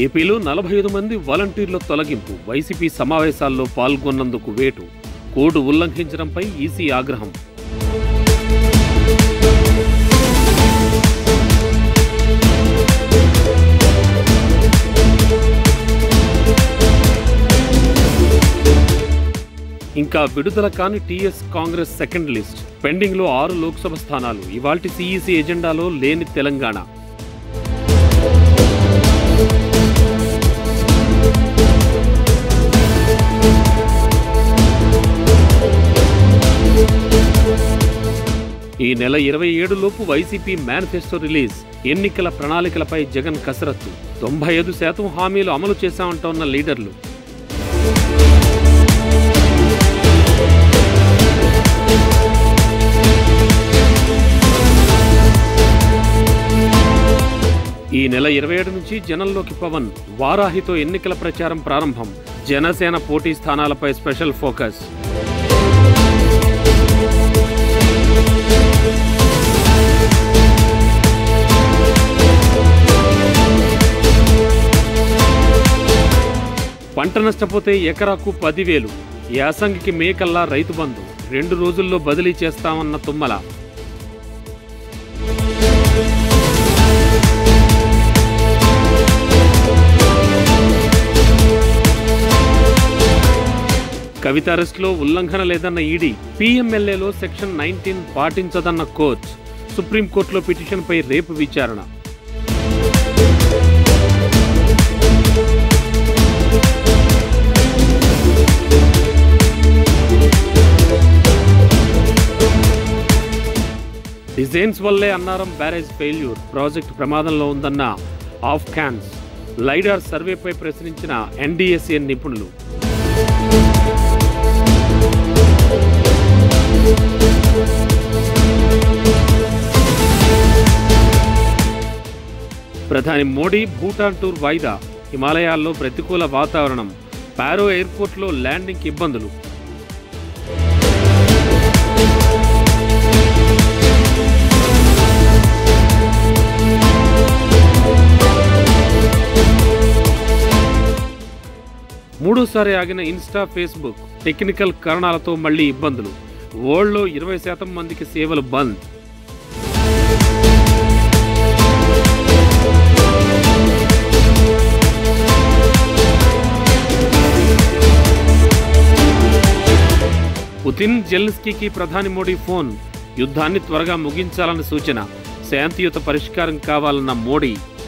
ఏపీలో నలభై ఐదు మంది వాలంటీర్ల తొలగింపు వైసీపీ సమావేశాల్లో పాల్గొన్నందుకు వేటు కోడ్ ఉల్లంఘించడంపై ఈసీ ఆగ్రహం ఇంకా విడుదల కాని టీఎస్ కాంగ్రెస్ సెకండ్ లిస్ట్ పెండింగ్లో ఆరు లోక్సభ స్థానాలు ఇవాల్టి సిఈసి ఎజెండాలో లేని తెలంగాణ ఈ నెల ఇరవై ఏడు లోపు వైసీపీ మేనిఫెస్టో రిలీజ్ ఎన్నికల ప్రణాళికలపై జగన్ కసరత్తు తొంభై ఐదు శాతం హామీలు అమలు చేశామంటోన్న లీడర్లు ఈ నెల ఇరవై ఏడు నుంచి జనంలోకి పవన్ వారాహితో ఎన్నికల ప్రచారం ప్రారంభం జనసేన పోటీ స్థానాలపై స్పెషల్ ఫోకస్ పంట నష్టపోతే ఎకరాకు పదివేలు యాసంగికి మేకల్లా రైతు బంధు రెండు రోజుల్లో బదిలీ చేస్తామన్న తుమ్మల కవిత అరెస్టులో ఉల్లంఘన లేదన్న ఈడీ పీఎంఎల్ఏలో సెక్షన్ నైన్టీన్ పాటించదన్న కోర్ట్ సుప్రీంకోర్టులో పిటిషన్పై రేపు విచారణ డిజైన్స్ వల్లే అన్నారం బ్యారేజ్ ఫెయిల్యూర్ ప్రాజెక్ట్ ప్రమాదంలో ఉందన్న ఆఫ్ క్యాన్స్ లైడార్ సర్వేపై ప్రశ్నించిన ఎన్డీఎస్ఏ నిపుణులు ప్రధాని మోడీ భూటాన్ టూర్ వాయిదా హిమాలయాల్లో ప్రతికూల వాతావరణం పారో ఎయిర్పోర్ట్లో ల్యాండింగ్కి ఇబ్బందులు మూడోసారి ఆగిన ఇన్స్టా ఫేస్బుక్ టెక్నికల్ కారణాలతో మళ్లీ ఇబ్బందులు వరల్డ్లో ఇరవై శాతం మందికి సేవలు బంద్ పుతిన్ జెల్స్కీకి ప్రధాని మోడీ ఫోన్ యుద్ధాన్ని త్వరగా ముగించాలని సూచన శాంతియుత పరిష్కారం కావాలన్న మోడీ